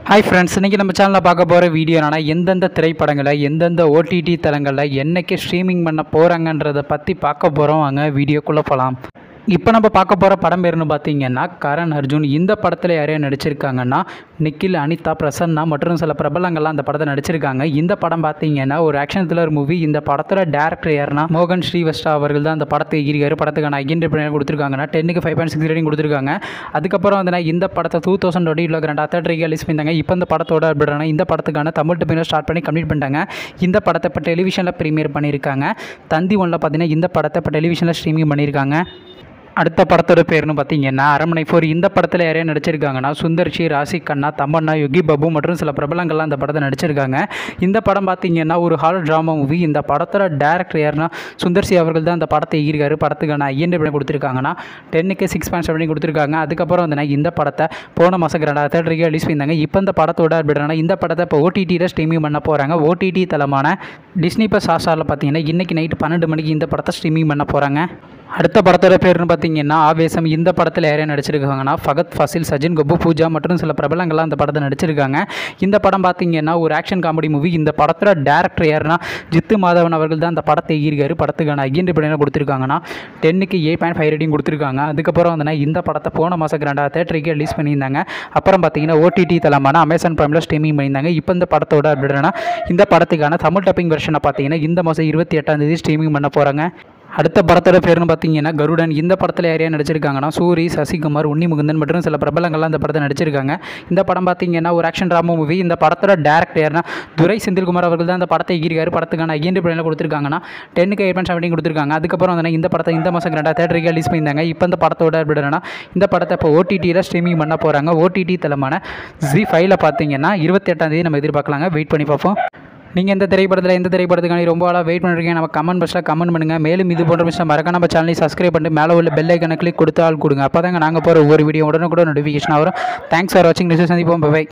hi friends இன்றைக்கி நம்ம சேனலில் பார்க்க போகிற வீடியோ என்னன்னா எந்தெந்த திரைப்படங்களை எந்தெந்த ஓடிடி தளங்களில் என்னைக்கு ஸ்ட்ரீமிங் பண்ண போகிறாங்கன்றதை பற்றி பார்க்க போகிறோம் வாங்க வீடியோக்குள்ளே போகலாம் இப்போ நம்ம பார்க்க போகிற படம் பேருன்னு பார்த்தீங்கன்னா கரண் அர்ஜுன் இந்த படத்தில் யாரையும் நடிச்சிருக்காங்கன்னா நிக்கில் அனிதா பிரசன்னா மற்றும் சில பிரபலங்கள்லாம் அந்த படத்தை நடிச்சிருக்காங்க இந்த படம் பார்த்தீங்கன்னா ஒரு ஆக்ஷன் த்ரில்லர் மூவி இந்த படத்தில் டேரக்டர் யாருன்னா மோகன் ஸ்ரீவஸ்டா அவர்கள் தான் அந்த படத்தை ஈரியாரு படத்துக்கான ஐஎன்டி பிரியாணி கொடுத்துருக்காங்கன்னா டென்னுக்கு ஃபைவ் பாயிண்ட் சிக்ஸ் ரேட்டிங் கொடுத்துருக்காங்க அதுக்கப்புறம் வந்து நான் இந்த படத்தை டூ தௌசண்ட் டுவெண்ட்டி இல்லை ரெண்டு தேர்ட் ரிலீஸ் பண்ணிட்டாங்க இப்போ இந்த படத்தோட அப்படின்னா இந்த படத்துக்கான தமிழ் டப்பினை ஸ்டார்ட் பண்ணி கம்ப்ளீட் பண்ணிட்டாங்க இந்த படத்தை இப்போ டெலிவிஷனில் ப்ரீமியர் பண்ணியிருக்காங்க தந்தி ஒன்றில் பார்த்தீங்கன்னா இந்த படத்தை இப்போ டெலிவிஷனில் ஸ்ட்ரீமிங் பண்ணியிருக்காங்க அடுத்த படத்தோட பேர்னு பார்த்தீங்கன்னா அரண்மனை ஃபோர் இந்த படத்தில் யாரையும் நடிச்சிருக்காங்கன்னா சுந்தர்ஷி ராசி கண்ணா தமன்னா யுகி பாபு மற்றும் சில பிரபலங்கள்லாம் இந்த படத்தை நடிச்சிருக்காங்க இந்த படம் பார்த்தீங்கன்னா ஒரு ஹால் ட்ராமா மூவி இந்த படத்தோட டேரக்டர் யாருன்னா சுந்தர்சி அவர்கள் தான் அந்த படத்தை ஈர்க்காரு படத்துக்கான ஐஎன்டி பண்ணி கொடுத்துருக்காங்கன்னா டென்னுக்கு சிக்ஸ் பாயிண்ட் செவன் கொடுத்துருக்காங்க அதுக்கப்புறம் வந்து இந்த படத்தை போன மாதம் ரெண்டாயிரத்தி தேர்ட் ரிலீஸ் பண்ணியிருந்தாங்க இப்போ இந்த படத்தோட அப்படின்னா இந்த படத்தை இப்போ ஓடிடியில் ஸ்ட்ரீமிங் பண்ண போகிறாங்க ஓடிடி தளமான டிஸ்னி ப்ளஸ் ஹாஸ்டாரில் பார்த்தீங்கன்னா இன்றைக்கி நைட்டு பன்னெண்டு மணிக்கு இந்த படத்தை ஸ்ட்ரீமிங் பண்ண போகிறாங்க அடுத்த படத்தோட பேர்னு பார்த்தீங்கன்னா ஆவேசம் இந்த படத்தில் யாரையும் நடிச்சிருக்காங்கன்னா ஃபகத் ஃபசில் சஜின் கபு பூஜா மற்றும் சில பிரபலங்கள்லாம் அந்த படத்தை நடிச்சிருக்காங்க இந்த படம் பார்த்தீங்கன்னா ஒரு ஆக்ஷன் காமெடி மூவி இந்த படத்தோட டேரக்டர் யாருன்னா ஜித்து மாதவன் அவர்கள் தான் அந்த படத்தை ஈர்க்காரு படத்துக்கான ஐஎன்டி படம் கொடுத்துருக்காங்கன்னா டென்னுக்கு ஏ பாயிண்ட் ஃபைவ் ரேட்டிங் கொடுத்துருக்காங்க அதுக்கப்புறம் வந்து இந்த படத்தை போன மாதம் ரெண்டாவது தேட்டருக்கு ரிலீஸ் பண்ணியிருந்தாங்க அப்புறம் பார்த்தீங்கன்னா ஓடிடி தளமான அமேசான் ப்ரைமில் ஸ்ட்ரீமிங் பண்ணியிருந்தாங்க இப்போ இந்த படத்தோட அப்படின்னா இந்த படத்துக்கான தமிழ் டப்பிங் வெர்ஷனை பார்த்தீங்கன்னா இந்த மாதம் இருபத்தி எட்டாம் தேதி ஸ்ட்ரீமிங் பண்ண போகிறாங்க அடுத்த படத்தோட பேர்னு பார்த்தீங்கன்னா கருடன் இந்த படத்தில் யாரையா நடிச்சிருக்காங்கன்னா சூரி சசிகுமார் உன்னி முகுந்தன் மற்றும் சில பிரபலங்கள்லாம் இந்த படத்தை நடிச்சிருக்காங்க இந்த படம் பார்த்தீங்கன்னா ஒரு ஆக்ஷன் ட்ராமா மூவி இந்த படத்தோட டேரக்டர் யாருன்னா துரை செந்தில்குமார் அவர்கள் தான் இந்த படத்தை ஈரிக்காரு படத்துக்கான ஐஎன்டி பிள்ளைல கொடுத்துருக்காங்கன்னா டென்னுக்கு எயிட் பாயிண்ட் செவன்டீன் கொடுத்துருக்காங்க அதுக்கப்புறம் வந்து இந்த படத்தை இந்த மாதம் ரெண்டாவது தேட்டருக்கு ரிலீஸ் பண்ணியிருந்தாங்க இப்போ இந்த படத்தோட அப்படின்னா இந்த படத்தை இப்போ ஓடிடியில் ஸ்ட்ரீமிங் பண்ண போகிறாங்க ஓடிடி தளமான ஜி ஃபைவ்ல பார்த்தீங்கன்னா இருபத்தி எட்டாம் தேதி நம்ம எதிர்பார்க்கலாங்க வெயிட் பண்ணி பார்ப்போம் நீங்கள் எந்த திரைப்படத்தில் எந்த திரைப்படத்துக்கான ரொம்ப ஆளாக வெயிட் பண்ணிருக்கீங்க நம்ம கமெண்ட் பாக்ஸில் கமெண்ட் பண்ணுங்கள் மேலும் இது போன்ற விஷயம் மறக்க நம்ம சேனலை சப்ஸ்கிரைப் பண்ணிட்டு மேலே உள்ள பெல் ஐக்கனை கிளிக் கொடுத்து ஆள் கொடுங்க அப்போ தாங்க நாங்கள் போகிற ஒவ்வொரு வீடியோ உடனே கூட நோட்டிஃபிகேஷன் வரும் தேங்க்ஸ் ஃபார் வாட்சிங் நியூஸ் சந்திப்போம் பை